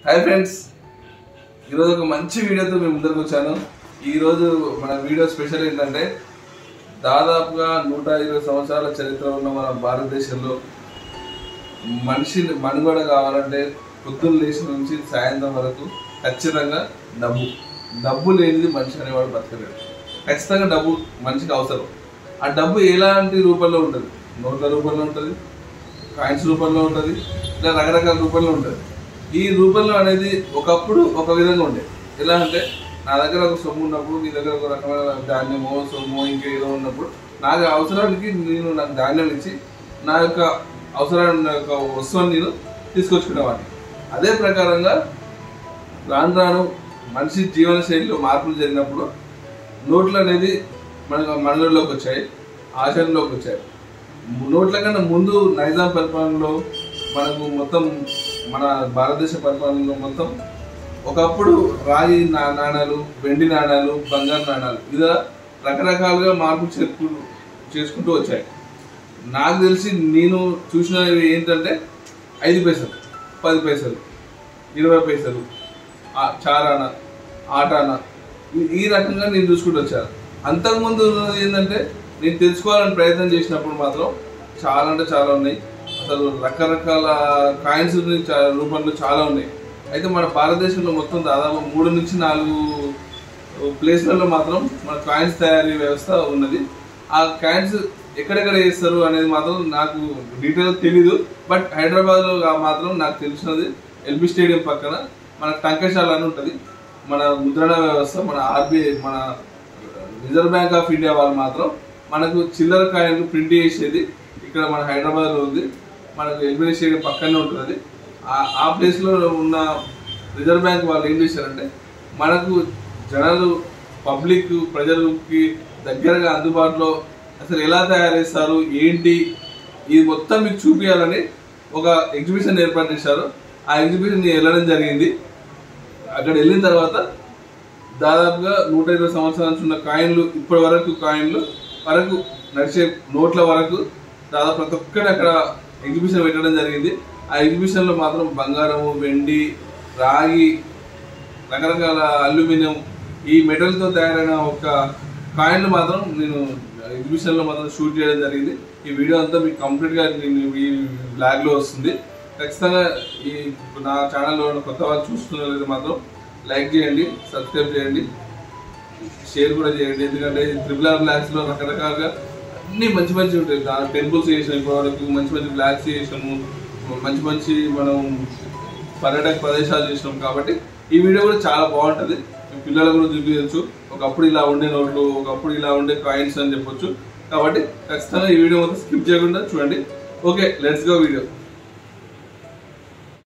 hi friends ఈరోజు ఒక మంచి వీడియోతో మేము ముందరకు వచ్చాను ఈరోజు మన వీడియో స్పెషల్ ఏంటంటే దాదాపుగా నూట ఇరవై సంవత్సరాల చరిత్ర ఉన్న మన భారతదేశంలో మనిషి మనుగడ కావాలంటే పొద్దున్న లేచిన నుంచి సాయంత్రం వరకు ఖచ్చితంగా డబ్బు డబ్బు లేనిది మనిషి అనేవాడు బతకలేడు ఖచ్చితంగా డబ్బు మనిషికి అవసరం ఆ డబ్బు ఎలాంటి రూపంలో ఉంటుంది నోట్ల రూపంలో ఉంటుంది కాయిన్స్ రూపంలో ఉంటుంది ఇలా రకరకాల రూపంలో ఉంటుంది ఈ రూపంలో అనేది ఒకప్పుడు ఒక విధంగా ఉండే ఎలా అంటే నా దగ్గర ఒక సొమ్ము ఉన్నప్పుడు నీ దగ్గర ఒక రకమైన ధాన్యమో సొమ్ము ఇంకేదో ఉన్నప్పుడు నాకు అవసరానికి నేను నాకు ధాన్యం ఇచ్చి నా యొక్క అవసరాన్ని నా యొక్క వస్తువుని నేను తీసుకొచ్చుకునేవాడిని అదే ప్రకారంగా రాను రాను మనిషి జీవన శైలిలో మార్పులు జరిగినప్పుడు నోట్లు అనేది మన మనలోకి వచ్చాయి ఆచరణలోకి వచ్చాయి నోట్ల కన్నా ముందు నైజాం పరిపాలనలో మనకు మొత్తం మన భారతదేశ పరిపాలనలో మొత్తం ఒకప్పుడు రాగి నా- నాణాలు వెండి నాణాలు బంగారు నాణాలు ఇలా రకరకాలుగా మార్పు చేసుకు చేసుకుంటూ వచ్చాయి నాకు తెలిసి నేను చూసినవి ఏంటంటే ఐదు పైసలు పది పైసలు ఇరవై పైసలు ఆ చారాన ఆటాన ఈ- ఈ రకంగా నేను చూసుకుంటూ వచ్చాను అంతకుముందు ఉన్నది ఏంటంటే నేను తెలుసుకోవాలని ప్రయత్నం చేసినప్పుడు మాత్రం చాలా అంటే చాలా ఉన్నాయి అసలు రకరకాల కాయిన్స్ రూపంలో చాలా ఉన్నాయి అయితే మన భారతదేశంలో మొత్తం దాదాపు మూడు నుంచి నాలుగు ప్లేస్లలో మాత్రం మన కాయిన్స్ తయారీ వ్యవస్థ ఉన్నది ఆ కాయిన్స్ ఎక్కడెక్కడ చేస్తారు అనేది మాత్రం నాకు డీటెయిల్ తెలీదు బట్ హైదరాబాద్ లో మాత్రం నాకు తెలిసినది ఎల్బీ స్టేడియం పక్కన మన టంకశాల అని ఉంటుంది మన ముద్రణ వ్యవస్థ మన ఆర్బీఐ మన రిజర్వ్ బ్యాంక్ ఆఫ్ ఇండియా వాళ్ళు మాత్రం మనకు చిల్లర కాయిన్లు ప్రింట్ చేసేది ఇక్కడ మన హైదరాబాద్ లో ఉంది మనకు ఎల్బీ స్టేడియం పక్కనే ఉంటుంది అది ఆ- ఆ ప్లేస్ లో ఉన్న రిజర్వ్ బ్యాంక్ వాళ్ళు ఏం చేశారంటే మనకు జనాలు పబ్లిక్ ప్రజలకి దగ్గరగా అందుబాటులో అసలు ఎలా తయారు చేస్తారు ఏంటి ఇది మొత్తం మీకు చూపించాలని ఒక ఎగ్జిబిషన్ ఏర్పాటు చేశారు ఆ ఎగ్జిబిషన్ వెళ్ళడం జరిగింది అక్కడ వెళ్ళిన తర్వాత దాదాపుగా నూట ఇరవై సంవత్సరాల నుంచి ఉన్న కాయిన్లు ఇప్పటి వరకు కాయిన్లు వరకు నడిచే నోట్ల వరకు దాదాపు ప్రతి ఒక్కటి అక్కడ ఎగ్జిబిషన్ పెట్టడం జరిగింది ఆ ఎగ్జిబిషన్ లో మాత్రం బంగారము వెండి రాగి రకరకాల అల్యూమినియం ఈ మెటల్ తో తయారైన ఒక కాయిన్లు మాత్రం నేను ఎగ్జిబిషన్ లో మాత్రం షూట్ చేయడం జరిగింది ఈ వీడియో అంతా మీకు కంప్లీట్ గా నేను ఈ బ్లాగ్ లో వస్తుంది ఖచ్చితంగా ఈ నా ఛానల్లో ఉన్న కొత్త వాళ్ళు చూస్తున్నది మాత్రం లైక్ చేయండి సబ్స్క్రైబ్ చేయండి షేర్ కూడా చేయండి ఎందుకంటే ట్రిపుల్ ఆర్ బ్లాగ్స్ లో రకరకాలుగా అన్ని మంచి మంచి ఉంటాయి టెంపుల్స్ చేసాం ఇప్పటివరకు మంచి మంచి బ్లాగ్స్ చేసాము మంచి మంచి మనం పర్యాటక ప్రదేశాలు చేసినాం కాబట్టి ఈ వీడియో కూడా చాలా బాగుంటది మీ పిల్లలకు కూడా చూపించవచ్చు ఒకప్పుడు ఇలా ఉండే నోట్లు ఒకప్పుడు ఇలా ఉండే కాయిన్స్ అని చెప్పొచ్చు కాబట్టి ఖచ్చితంగా ఈ వీడియో మొత్తం స్కిప్ చేయకుండా చూడండి ఓకే లెట్స్ గో వీడియో